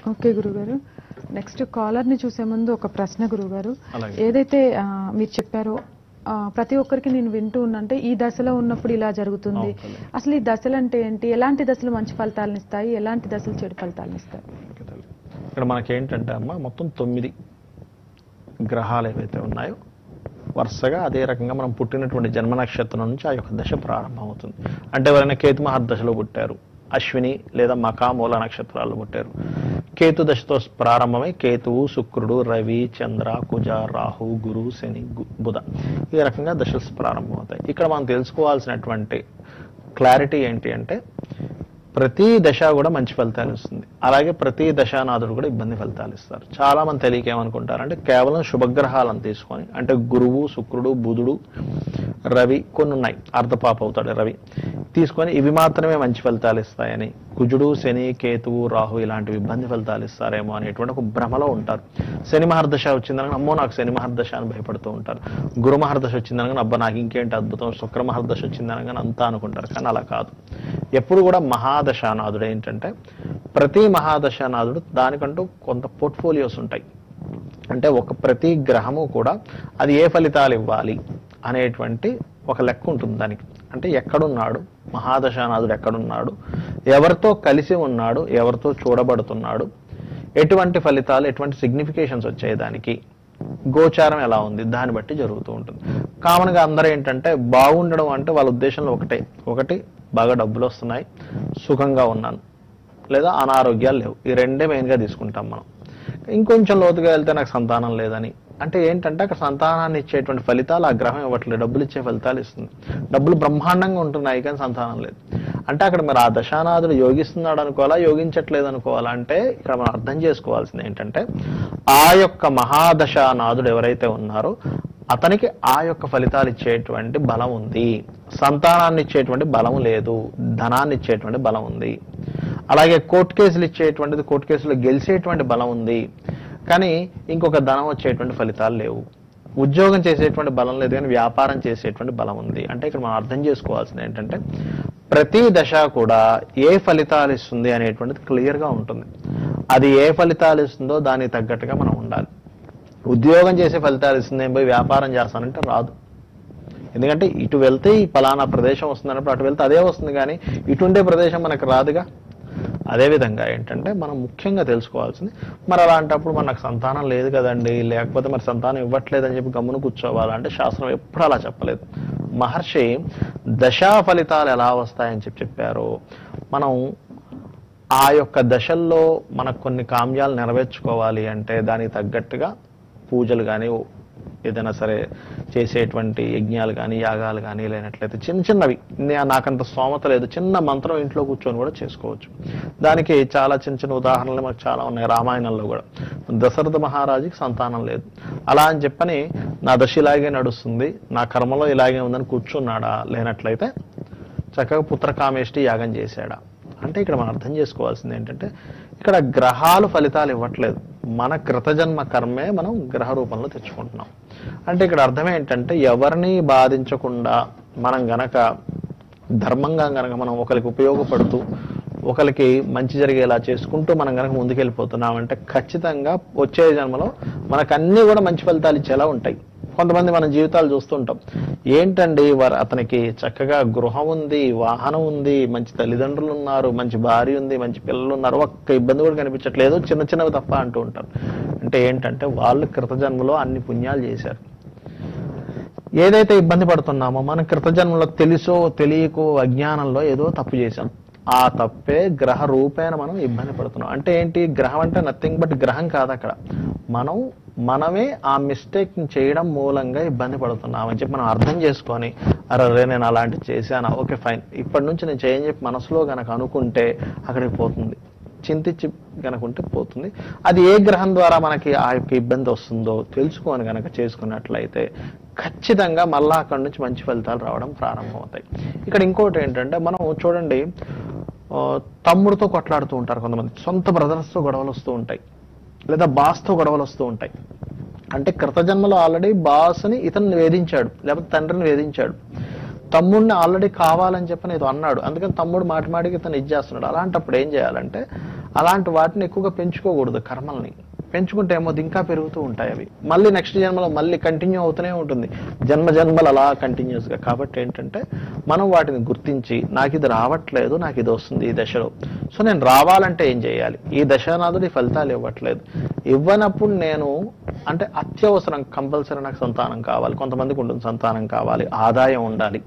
Okay గురుగారు next caller ని చూసే ముందు ఒక ప్రశ్న గురుగారు అలాగే. ఏదైతే ఆ, మీరు చెప్పారో ఆ, ప్రతి ఒక్కరికి నేను వింటూ ఉన్నంటే ఈ దశలో ఉన్నప్పుడు ఇలా జరుగుతుంది అవును. అసలు ఈ దశలు అంటే ఏంటి ఎలాంటి దశలు మంచి ఫలితాలను ఇస్తాయి ఎలాంటి దశలు చెడు ఫలితాలను ఇస్తాయి ఓకే తల్లి. ఇక్కడ మనకేంటంటే అమ్మ మొత్తం తొమ్మిది గ్రహాలు ఏవైతే ఉన్నాయో వరుసగా అదే రకంగా మనం పుట్టినటువంటి జన్మ నక్షత్రం నుంచి ఆ యొక్క దశ ప్రారంభమవుతుంది అంటే ఎవరైనా కేతు మహర్దశలో పుట్టారు అశ్విని లేదా మకామూల నక్షత్రాలు పుట్టారు కేతు దశతో ప్రారంభమై కేతువు శుక్రుడు రవి చంద్ర కుజ రాహు గురు శని గు- బుధ ఈ రకంగా దశలు ప్రారంభమవుతాయి ఇక్కడ మనం తెలుసుకోవాల్సినటువంటి క్లారిటీ ఏంటి అంటే ప్రతి దశ కూడా మంచి ఫలితాలు ఇస్తుంది అలాగే ప్రతి దశానాథుడు కూడా ఇబ్బంది ఫలితాలు ఇస్తారు చాలా మంది తెలియక ఏమనుకుంటారంటే కేవలం శుభగ్రహాలను తీసుకొని అంటే గురువు శుక్రుడు బుధుడు రవి కొన్ని ఉన్నాయి అర్ధపాప అవుతాడు రవి తీసుకొని ఇవి మాత్రమే మంచి ఫలితాలు ఇస్తాయని కుజుడు శని కేతువు రాహు ఇలాంటివి ఇబ్బంది ఫలితాలు ఇస్తారేమో అనేటువంటి ఒక భ్రమలో ఉంటారు శని మహర్దశ వచ్చిందనగా అమ్మో నాకు శని మహర్దశ అని భయపడుతూ ఉంటారు గురు మహర్దశ వచ్చిందనగా అబ్బా నాకు ఇంకేంటి అద్భుతం శుక్ర మహర్దశ వచ్చిందనగా అంతా అనుకుంటారు కానీ అలా కాదు ఎప్పుడు కూడా మహాదశానాథుడు ఏంటంటే ప్రతి మహాదశానాథుడు దానికంటూ కొంత పోర్ట్ఫోలియోస్ ఉంటాయి అంటే ఒక ప్రతి గ్రహము కూడా అది ఏ ఫలితాలు ఇవ్వాలి అనేటువంటి ఒక లెక్క ఉంటుంది దానికి అంటే ఎక్కడున్నాడు మహాదశానాథుడు ఎక్కడున్నాడు ఎవరితో కలిసి ఉన్నాడు ఎవరితో చూడబడుతున్నాడు ఎటువంటి ఫలితాలు ఎటువంటి సిగ్నిఫికేషన్స్ వచ్చాయి దానికి గోచారం ఎలా ఉంది దాన్ని బట్టి జరుగుతూ ఉంటుంది కామన్గా అందరూ ఏంటంటే బాగుండడం అంటే వాళ్ళ ఉద్దేశంలో ఒకటే ఒకటి బాగా డబ్బులు వస్తున్నాయి సుఖంగా ఉన్నాను లేదా అనారోగ్యాలు లేవు ఈ రెండే మెయిన్గా తీసుకుంటాం మనం ఇంకొంచెం లోతుగా వెళ్తే నాకు సంతానం లేదని అంటే ఏంటంటే అక్కడ సంతానాన్ని ఇచ్చేటువంటి ఫలితాలు ఆ గ్రహం ఇవ్వట్లేదు డబ్బులు ఇచ్చే ఫలితాలు ఇస్తుంది డబ్బులు బ్రహ్మాండంగా ఉంటున్నాయి కానీ సంతానం లేదు అంటే అక్కడ మరి ఆ దశానాథుడు యోగిస్తున్నాడు అనుకోవాలా యోగించట్లేదు అనుకోవాలా అంటే ఇక్కడ మనం అర్థం చేసుకోవాల్సింది ఏంటంటే ఆ యొక్క మహాదశానాథుడు ఎవరైతే ఉన్నారో అతనికి ఆ యొక్క ఫలితాలు ఇచ్చేటువంటి బలం ఉంది సంతానాన్ని ఇచ్చేటువంటి బలం లేదు ధనాన్ని ఇచ్చేటువంటి బలం ఉంది అలాగే కోర్టు కేసులు ఇచ్చేటువంటిది కోర్టు కేసులో గెలిచేటువంటి బలం ఉంది కానీ ఇంకొక ధనం వచ్చేటువంటి ఫలితాలు లేవు ఉద్యోగం చేసేటువంటి బలం లేదు కానీ వ్యాపారం చేసేటువంటి బలం ఉంది అంటే ఇక్కడ మనం అర్థం చేసుకోవాల్సింది ఏంటంటే ప్రతి దశ కూడా ఏ ఫలితాలు ఇస్తుంది అనేటువంటిది క్లియర్గా ఉంటుంది అది ఏ ఫలితాలు ఇస్తుందో దానికి తగ్గట్టుగా మనం ఉండాలి ఉద్యోగం చేసే ఫలితాలు ఇస్తుంది ఏం పోయి వ్యాపారం చేస్తానంటే రాదు ఎందుకంటే ఇటు వెళ్తే ఈ పలానా ప్రదేశం వస్తుంది అన్నప్పుడు అటు వెళ్తే అదే వస్తుంది కానీ ఇటు ఉండే ప్రదేశం మనకు రాదుగా అదేవిధంగా ఏంటంటే మనం ముఖ్యంగా తెలుసుకోవాల్సింది మరి అలాంటప్పుడు మనకు సంతానం లేదు కదండి లేకపోతే మరి సంతానం ఇవ్వట్లేదని చెప్పి గమ్మున కూర్చోవాలంటే శాస్త్రం ఎప్పుడు అలా చెప్పలేదు మహర్షి దశా ఫలితాలు ఎలా వస్తాయని చెప్పి చెప్పారు మనం ఆ యొక్క దశల్లో మనకు కొన్ని కామ్యాలు నెరవేర్చుకోవాలి అంటే దానికి తగ్గట్టుగా పూజలు కానీ ఏదైనా సరే చేసేటువంటి యజ్ఞాలు కానీ యాగాలు కానీ లేనట్లయితే చిన్న చిన్నవి నే- నాకంత స్తోమత లేదు చిన్న మంత్రం ఇంట్లో కూర్చొని కూడా చేసుకోవచ్చు దానికి చాలా చిన్న చిన్న ఉదాహరణలు మనకు చాలా ఉన్నాయి రామాయణంలో కూడా దశరథ మహారాజుకి సంతానం లేదు అలా అని చెప్పని నా దశ ఇలాగే నడుస్తుంది నా కర్మలో ఇలాగే ఉందని కూర్చున్నాడా లేనట్లయితే చక్కగా పుత్రకామేష్టి యాగం చేశాడా అంటే ఇక్కడ మనం అర్థం చేసుకోవాల్సింది ఏంటంటే ఇక్కడ గ్రహాలు ఫలితాలు ఇవ్వట్లేదు మన కృతజన్మ కర్మే మనం గ్రహ రూపంలో తెచ్చుకుంటున్నాం అంటే ఇక్కడ అర్థం ఏంటంటే ఎవరిని బాధించకుండా మనం గనక ధర్మంగా గనక మనం ఒకరికి ఉపయోగపడుతూ ఒకరికి మంచి జరిగేలా చేసుకుంటూ మనం గనక ముందుకెళ్ళిపోతున్నామంటే ఖచ్చితంగా వచ్చే జన్మలో మనకు అన్నీ కూడా మంచి ఫలితాలు ఇచ్చేలా ఉంటాయి కొంతమంది మన జీవితాలు చూస్తుంటాం ఏంటండి వారు అతనికి చక్కగా గృహం ఉంది వాహనం ఉంది మంచి తల్లిదండ్రులు ఉన్నారు మంచి భార్య ఉంది మంచి పిల్లలు ఉన్నారు ఒక్క ఇబ్బంది కూడా కనిపించట్లేదు చిన్న చిన్నవి తప్ప అంటూ ఉంటారు అంటే ఏంటంటే వాళ్ళు కృతజన్మలో అన్ని పుణ్యాలు చేశారు ఏదైతే ఇబ్బంది పడుతున్నామో మనం కృతజన్మలో తెలుసో తెలియకో అజ్ఞానంలో ఏదో తప్పు చేశాం ఆ తప్పే గ్రహ రూపేణ మనం ఇబ్బంది పడుతున్నాం అంటే ఏంటి గ్రహం అంటే నథింగ్ బట్ గ్రహం కాదు అక్కడ మనం మనమే ఆ మిస్టేక్ చేయడం మూలంగా ఇబ్బంది పడుతున్నాం అని చెప్పి మనం అర్థం చేసుకొని అరే రే నేను అలాంటివి చేశానా ఓకే ఫైన్ ఇప్పటి నుంచి నేను చేయని చెప్పి మనసులో గనక అనుకుంటే అక్కడికి పోతుంది చింతించి గనక ఉంటే పోతుంది అది ఏ గ్రహం ద్వారా మనకి ఆ యొక్క ఇబ్బంది వస్తుందో తెలుసుకొని గనక చేసుకున్నట్లయితే ఖచ్చితంగా మళ్ళా అక్కడి నుంచి మంచి ఫలితాలు రావడం ప్రారంభమవుతాయి ఇక్కడ ఇంకోటి ఏంటంటే మనం చూడండి ఆ, తమ్ముడితో కొట్లాడుతూ ఉంటారు కొంతమంది సొంత బ్రదర్స్తో గొడవలు వస్తూ ఉంటాయి లేదా బాస్తో గొడవలు వస్తూ ఉంటాయి అంటే కృతజన్మలో ఆల్రెడీ బాస్ని ఇతన్ని వేధించాడు లేకపోతే తండ్రిని వేధించాడు తమ్ముడిని ఆల్రెడీ కావాలని చెప్పని ఏదో అన్నాడు అందుకని తమ్ముడు మాటి మాటికి ఇతను ఇది చేస్తున్నాడు అలాంటప్పుడు ఏం చేయాలంటే అలాంటి వాటిని ఎక్కువగా పెంచుకోకూడదు కర్మల్ని పెంచుకుంటే ఏమో ఇంకా పెరుగుతూ ఉంటాయి అవి మళ్ళీ నెక్స్ట్ జన్మలో మళ్ళీ కంటిన్యూ అవుతూనే ఉంటుంది జన్మ జన్మలు అలా కంటిన్యూస్గా కాబట్టి ఏంటంటే మనం వాటిని గుర్తించి నాకు ఇది రావట్లేదు నాకు ఇది వస్తుంది ఈ దశలో సో నేను రావాలంటే ఏం చేయాలి ఈ దశానాథుడు ఈ ఫలితాలు ఇవ్వట్లేదు ఇవ్వనప్పుడు నేను అంటే అత్యవసరం కంపల్సరీ నాకు సంతానం కావాలి కొంతమందికి ఉంటుంది సంతానం కావాలి ఆదాయం ఉండాలి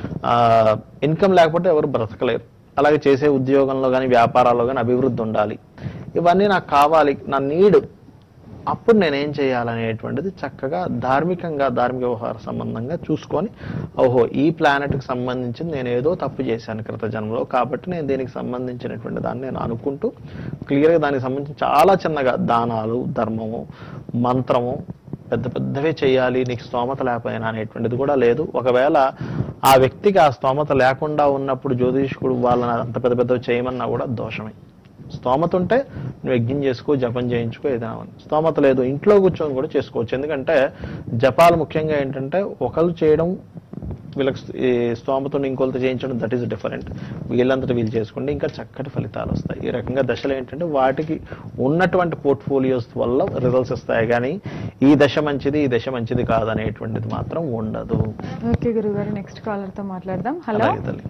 ఇన్కమ్ లేకపోతే ఎవరు బ్రతకలేరు అలాగే చేసే ఉద్యోగంలో కానీ వ్యాపారాల్లో కానీ అభివృద్ధి ఉండాలి ఇవన్నీ నాకు కావాలి నా నీడ్ అప్పుడు నేనేం చేయాలనేటువంటిది చక్కగా ధార్మికంగా ధార్మిక వ్యవహార సంబంధంగా చూసుకొని ఓహో ఈ ప్లానెట్కి సంబంధించి నేను ఏదో తప్పు చేశాను క్రిత జన్మలో కాబట్టి నేను దీనికి సంబంధించినటువంటి దాన్ని నేను అనుకుంటూ క్లియర్గా దానికి సంబంధించి చాలా చిన్నగా దానాలు ధర్మము మంత్రము పెద్ద పెద్దవే చేయాలి నీకు స్తోమత లేకపోయినా అనేటువంటిది కూడా లేదు ఒకవేళ ఆ వ్యక్తికి ఆ స్తోమత లేకుండా ఉన్నప్పుడు జ్యోతిష్కుడు వాళ్ళని అంత పెద్ద పెద్దవి చేయమన్నా కూడా దోషమే స్తోమత ఉంటే నువ్వు యజ్ఞం చేసుకో జపం చేయించుకో ఏదైనా అవ్వని. స్తోమత లేదు ఇంట్లో కూర్చొని కూడా చేసుకోవచ్చు ఎందుకంటే జపాలు ముఖ్యంగా ఏంటంటే ఒకరు చేయడం వీళ్ళకి ఈ స్తోమతను ఇంకొకరితో చేయించడం దట్ ఈస్ డిఫరెంట్ వీళ్ళంతటా వీళ్ళు చేసుకోండి ఇంకా చక్కటి ఫలితాలు వస్తాయి ఈ రకంగా దశలు ఏంటంటే వాటికి ఉన్నటువంటి పోర్ట్ఫోలియోస్ వల్ల రిజల్ట్స్ వస్తాయి కానీ ఈ దశ మంచిది ఈ దశ మంచిది కాదనేటువంటిది మాత్రం ఉండదు ఓకే గురుగారు నెక్స్ట్ కాలర్తో మాట్లాడదాం హలో అలాగే తల్లి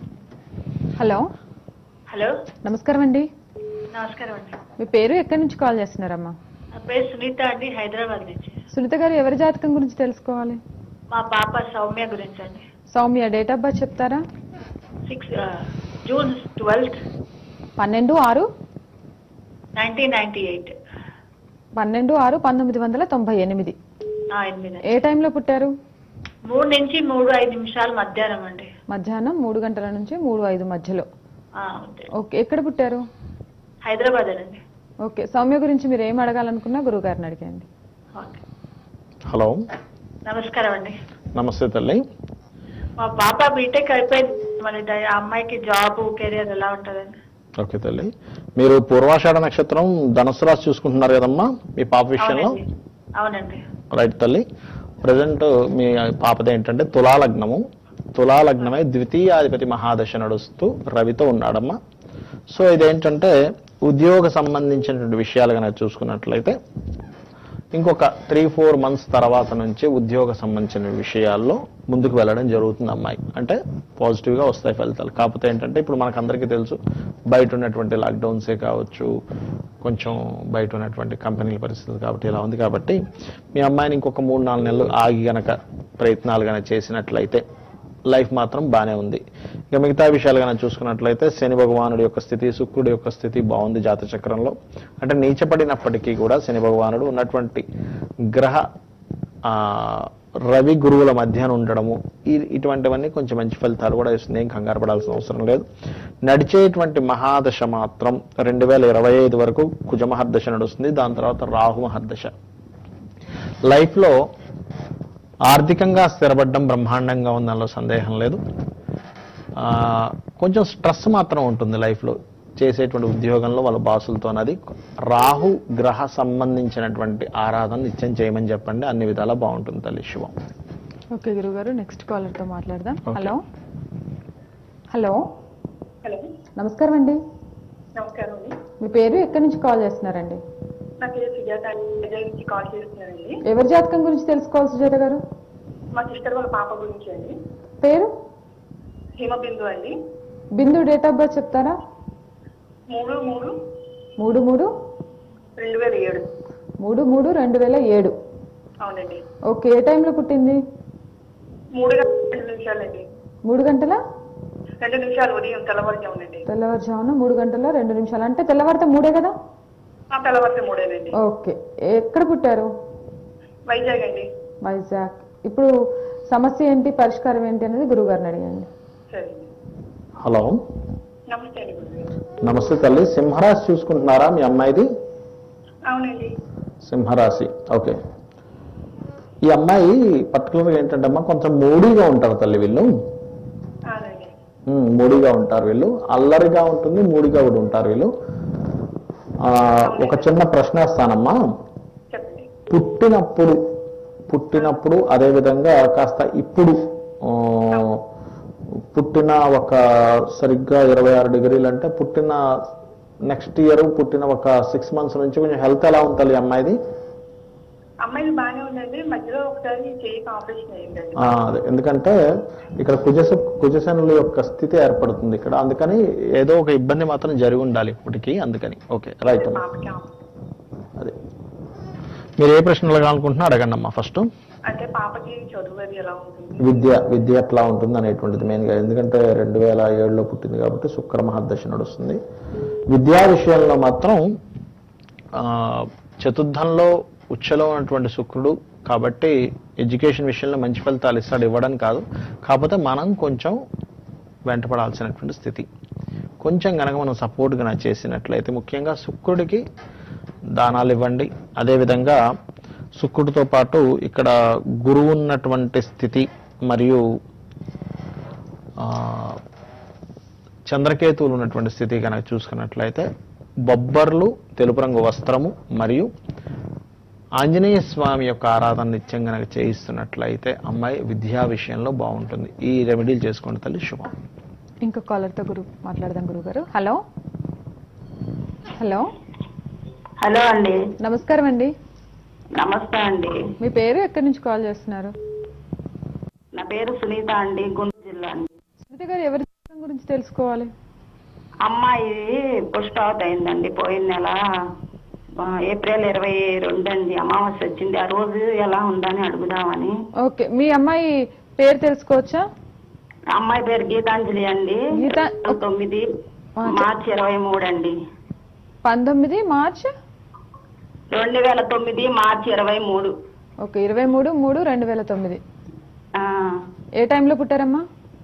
హలో హలో నమస్కారం అండి నమస్కారం అండి మీ పేరు ఎక్కడి నుంచి కాల్ చేస్తున్నారమ్మా నా పేరు సునీత అండి హైదరాబాద్ నుంచి సునీత గారు ఎవరి జాతకం గురించి తెలుసుకోవాలి మా పాప సౌమ్య గురించి అండి సౌమ్య డేట్ ఆఫ్ బర్త్ చెప్తారా సిక్స్ జూన్ ట్వెల్త్ పన్నెండు ఆరు నైన్టీన్ నైన్టీ ఎయిట్ పన్నెండు ఆరు పంతొమ్మిది వందల తొంభై ఎనిమిది ఎనిమిది ఏ టైంలో పుట్టారు మూడు నుంచి మూడు ఐదు నిమిషాలు మధ్యాహ్నం అండి మధ్యాహ్నం మూడు గంటల నుంచి మూడు ఐదు మధ్యలో ఆ, అంతే. ఓకే ఎక్కడ పుట్టారు హైదరాబాద్ అండి ఓకే సౌమ్య గురించి మీరు ఏం అడగాలనుకున్నా గురుగారిని అడిగండి ఓకే హలో నమస్కారం అండి నమస్తే తల్లి మా పాప బీటెక్ అయిపోయింది మరి ద- ఆ అమ్మాయికి జాబ్ కెరియర్ ఎలా ఉంటుందండి ఓకే తల్లి మీరు పూర్వాషాఢ నక్షత్రం ధనుసు రాశి చూసుకుంటున్నారు కదమ్మా మీ పాప విషయంలో అవునండి అవునండి రైట్ తల్లి ప్రజెంట్ మీ పాపది ఏంటంటే తులాలగ్నము తులాలగ్నమై ద్వితీయాధిపతి మహాదశ నడుస్తూ రవితో ఉన్నాడమ్మా సో ఇదేంటంటే ఉద్యోగ సంబంధించినటువంటి విషయాలు కనుక చూసుకున్నట్లయితే ఇంకొక త్రీ ఫోర్ మంత్స్ తర్వాత నుంచి ఉద్యోగ సంబంధించిన విషయాల్లో ముందుకు వెళ్ళడం జరుగుతుంది అమ్మాయి అంటే పాజిటివ్గా వస్తాయి ఫలితాలు కాకపోతే ఏంటంటే ఇప్పుడు మనకు అందరికీ తెలుసు బయట ఉన్నటువంటి లాక్డౌన్సే కావచ్చు కొంచెం బయట ఉన్నటువంటి కంపెనీల పరిస్థితులు కాబట్టి ఇలా ఉంది కాబట్టి మీ అమ్మాయిని ఇంకొక మూడు నాలుగు నెలలు ఆగి గనక ప్రయత్నాలు గనక చేసినట్లయితే లైఫ్ మాత్రం బాగానే ఉంది ఇక మిగతా విషయాలు కనుక చూసుకున్నట్లయితే శని భగవానుడి యొక్క స్థితి శుక్రుడి యొక్క స్థితి బాగుంది జాత చక్రంలో అంటే నీచపడినప్పటికీ కూడా శని భగవానుడు ఉన్నటువంటి గ్రహ ఆ, రవి గురువుల మధ్యాహ్నం ఉండడము ఈ- ఇటువంటివన్నీ కొంచెం మంచి ఫలితాలు కూడా ఇస్తుంది ఏం కంగారు పడాల్సిన అవసరం లేదు నడిచేటువంటి మహాదశ మాత్రం రెండు వేల ఇరవై ఐదు వరకు కుజ మహర్దశ నడుస్తుంది దాని తర్వాత రాహు మహర్దశ లైఫ్లో ఆర్థికంగా స్థిరపడడం బ్రహ్మాండంగా ఉంది అందులో సందేహం లేదు ఆ, కొంచెం స్ట్రెస్ మాత్రం ఉంటుంది లైఫ్లో చేసేటువంటి ఉద్యోగంలో వాళ్ళ బాసులతో అది రాహు గ్రహ సంబంధించినటువంటి ఆరాధన నిత్యం చేయమని చెప్పండి అన్ని విధాలా బాగుంటుంది తల్లి శివం ఓకే గురుగారు నెక్స్ట్ కాలర్తో మాట్లాడదాం Okay. హలో హలో హలో నమస్కారం అండి నమస్కారం అండి మీ పేరు ఎక్కడి నుంచి కాల్ చేస్తున్నారండి నా పేరు సుజాత విజయ్ నుంచి కాల్ చేస్తున్నానండి ఎవరి జాతకం గురించి తెలుసుకోవాలి సుజాత గారు మా సిస్టర్ వాళ్ళ పాప గురించి అండి పేరు హిమబిందు అండి బిందు డేట్ ఆఫ్ బర్త్ చెప్తారా మూడు మూడు మూడు మూడు రెండు వేల ఏడు మూడు మూడు రెండు వేల ఏడు అవునండి ఓకే ఏ టైంలో పుట్టింది మూడు గంటల రెండు నిమిషాలండి మూడు గంటల రెండు నిమిషాలు ఉదయం తెల్లవారుజామునండి తెల్లవారుజామున మూడు గంటల రెండు నిమిషాలు అంటే తెల్లవారితే మూడే కదా ఆ తెల్లవారితే మూడేనండి ఓకే ఎక్కడ పుట్టారు వైజాగ్ అండి వైజాగ్ ఇప్పుడు సమస్య ఏంటి పరిష్కారం ఏంటి అనేది గురువుగారిని అడిగండి సరే హలో నమస్తే అండి గురుగారు. నమస్తే తల్లి సింహరాశి చూసుకుంటున్నారా మీ అమ్మాయిది అవునండి సింహరాశి ఓకే ఈ అమ్మాయి పర్టికులర్గా ఏంటంటే అమ్మా కొంచెం మూడీగా ఉంటారు తల్లి వీళ్ళు అవునండి ఉమ్, మూడిగా ఉంటారు వీళ్ళు అల్లరిగా ఉంటుంది మూడిగా కూడా ఉంటారు వీళ్ళు ఆ, ఒక చిన్న ప్రశ్న వేస్తానమ్మా చెప్పండి పుట్టినప్పుడు పుట్టినప్పుడు అదే విధంగా కాస్త ఇప్పుడు ఆ, పుట్టిన ఒక సరిగ్గా ఇరవై ఆరు డిగ్రీలు అంటే పుట్టిన నెక్స్ట్ ఇయర్ పుట్టిన ఒక సిక్స్ మంత్స్ నుంచి కొంచెం హెల్త్ ఎలా ఉంది తల్లి అమ్మాయిది అమ్మాయిది బాగానే ఉందండి మధ్యలో ఒకసారి చేయికి ఆపరేషన్ అయ్యిందండి ఆ, అదే ఎందుకంటే ఇక్కడ కుజస కుజశనుల యొక్క స్థితి ఏర్పడుతుంది ఇక్కడ అందుకని ఏదో ఒక ఇబ్బంది మాత్రం జరిగి ఉండాలి ఇప్పటికీ అందుకని ఓకే రైట్ అమ్మా పాపకి ఆప- అదే మీరు ఏ ప్రశ్నలు అడగాలనుకుంటున్నా అడగండి అమ్మా ఫస్ట్ అంటే పాపకి చదువు అది ఎలా ఉంటుంది విద్య విద్య ఎట్లా ఉంటుంది అనేటువంటిది మెయిన్గా ఎందుకంటే రెండు వేల ఏడులో పుట్టింది కాబట్టి శుక్ర మహర్దశ నడుస్తుంది విద్యా విషయంలో మాత్రం ఆ, చతుర్థంలో ఉచ్చలో ఉన్నటువంటి శుక్రుడు కాబట్టి ఎడ్యుకేషన్ విషయంలో మంచి ఫలితాలు ఇస్తాడు ఇవ్వడం కాదు కాకపోతే మనం కొంచెం వెంటపడాల్సినటువంటి స్థితి కొంచెం కనుక మనం సపోర్ట్గా చేసినట్లయితే ముఖ్యంగా శుక్రుడికి దానాలు ఇవ్వండి అదేవిధంగా శుక్రుడితో పాటు ఇక్కడ గురువు ఉన్నటువంటి స్థితి మరియు ఆ, చంద్రకేతువులు ఉన్నటువంటి స్థితి కనుక చూసుకున్నట్లయితే బొబ్బర్లు తెలుపు రంగు వస్త్రము మరియు ఆంజనేయ స్వామి యొక్క ఆరాధన నిత్యం కనుక చేయిస్తున్నట్లయితే అమ్మాయి విద్యా విషయంలో బాగుంటుంది ఈ రెమెడీలు చేసుకోండి తల్లి శుభం ఇంకో కాలర్తో గురు మాట్లాడదాం గురువు గారు హలో హలో హలో అండి నమస్కారం అండి నమస్తే అండి మీ పేరు ఎక్కడి నుంచి కాల్ చేస్తున్నారు నా పేరు సునీత అండి గుంటూరు జిల్లా అండి సునీత గారు ఎవరి జీవితం గురించి తెలుసుకోవాలి అమ్మాయి పుష్పావతి అయిందండి పోయిన నెల ఆ, ఏప్రిల్ ఇరవై రెండు అండి అమావాస్య వచ్చింది ఆ రోజు ఎలా ఉందని అడుగుదామని ఓకే మీ అమ్మాయి పేరు తెలుసుకోవచ్చా అమ్మాయి పేరు గీతాంజలి అండి గీతా- తొమ్మిది ఆ, మార్చి ఇరవై మూడు అండి పంతొమ్మిది మార్చ్ రెండు వేల తొమ్మిది మార్చి ఇరవై మూడు ఓకే ఇరవై మూడు మూడు రెండు వేల తొమ్మిది ఆ, ఏ టైంలో పుట్టారమ్మా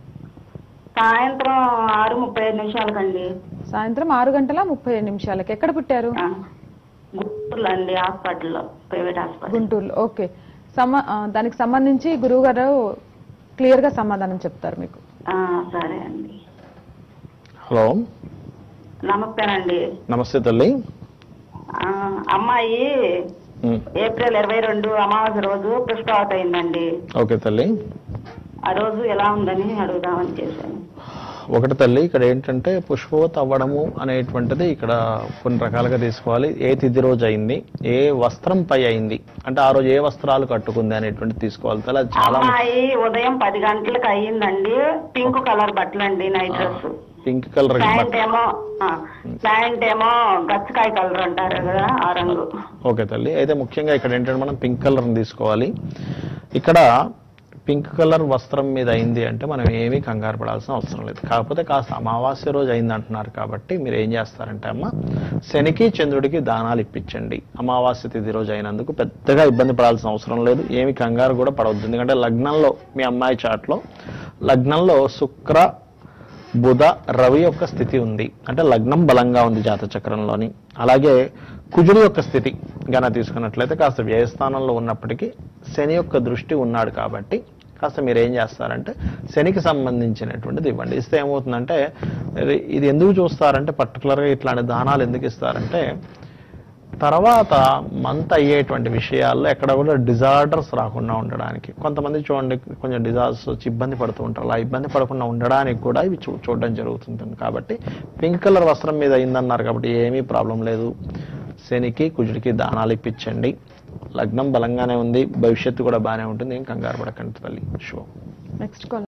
సాయంత్రం ఆరు ముప్పై ఐదు నిమిషాలకండి సాయంత్రం ఆరు గంటల ముప్పై ఐదు నిమిషాలకి ఎక్కడ పుట్టారు ఆ, గుంటూరులో అండి హాస్పిటల్లో ప్రైవేట్ హాస్పిటల్ గుంటూరులో ఓకే సమ ఆ, దానికి సంబంధించి గురువు గారు క్లియర్ గా సమాధానం చెప్తారు మీకు ఆ, సరే అండి హలో నమస్తేనండి నమస్తే తల్లి ఆ, అమ్మాయి ఉమ్, ఏప్రిల్ ఇరవై రెండు అమావాస్య రోజు పుష్పావతి అయిందండి ఓకే తల్లి ఆ రోజు ఎలా ఉందని అడుగుదామని చేశాను ఒకటి తల్లి ఇక్కడ ఏంటంటే పుష్పవతి అవ్వడము అనేటువంటిది ఇక్కడ కొన్ని రకాలుగా తీసుకోవాలి ఏ తిథి రోజు అయింది ఏ వస్త్రం పై అయింది అంటే ఆ రోజు ఏ వస్త్రాలు కట్టుకుంది అనేటువంటి తీసుకోవాలి తల్లి అది చాలా అమ్మాయి ఉదయం పది గంటలకు అయ్యిందండి పింక్ కలర్ బట్టలు అండి night dress pink colour pant ఏమో ఆ, ప్యాంట్ ఏమో గచ్చకాయ కలర్ అంటారు కదా ఆ రంగు ఓకే తల్లి అయితే ముఖ్యంగా ఇక్కడ ఏంటంటే మనం పింక్ కలర్ని తీసుకోవాలి ఇక్కడ పింక్ కలర్ వస్త్రం మీద అయింది అంటే మనం ఏమీ కంగారు పడాల్సిన అవసరం లేదు కాకపోతే కాస్త అమావాస్య రోజు అయింది అంటున్నారు కాబట్టి మీరు ఏం చేస్తారంటే అమ్మ శనికి చంద్రుడికి దానాలు ఇప్పించండి అమావాస్య తిథి రోజు అయినందుకు పెద్దగా ఇబ్బంది పడాల్సిన అవసరం లేదు ఏమి కంగారు కూడా పడవద్దు ఎందుకంటే లగ్నంలో మీ అమ్మాయి చాట్లో లగ్నంలో శుక్ర బుధ రవి యొక్క స్థితి ఉంది అంటే లగ్నం బలంగా ఉంది జాత చక్రంలోని అలాగే కుజుడి యొక్క స్థితి గన తీసుకున్నట్లయితే కాస్త వ్యయస్థానంలో ఉన్నప్పటికీ శని యొక్క దృష్టి ఉన్నాడు కాబట్టి కాస్త మీరు ఏం చేస్తారంటే శనికి సంబంధించినటువంటిది ఇవ్వండి ఇస్తే ఏమవుతుందంటే ఇది- ఇది ఎందుకు చూస్తారంటే పర్టికులర్గా ఇట్లాంటి దానాలు ఎందుకు ఇస్తారంటే తర్వాత మంత్ అయ్యేటువంటి విషయాల్లో ఎక్కడ కూడా డిజార్డర్స్ రాకుండా ఉండడానికి కొంతమంది చూడండి కొంచెం డిజార్డర్స్ వచ్చి ఇబ్బంది పడుతూ ఉంటారు అలా ఇబ్బంది పడకుండా ఉండడానికి కూడా ఇవి చూ చూడడం జరుగుతుంటుంది కాబట్టి పింక్ కలర్ వస్త్రం మీద అయిందన్నారు కాబట్టి ఏమీ ప్రాబ్లం లేదు శనికి కుజుడికి దానాలు ఇప్పించండి లగ్నం బలంగానే ఉంది భవిష్యత్తు కూడా బాగానే ఉంటుంది ఏం కంగారు పడకండి తల్లి శుభం నెక్స్ట్ కాల్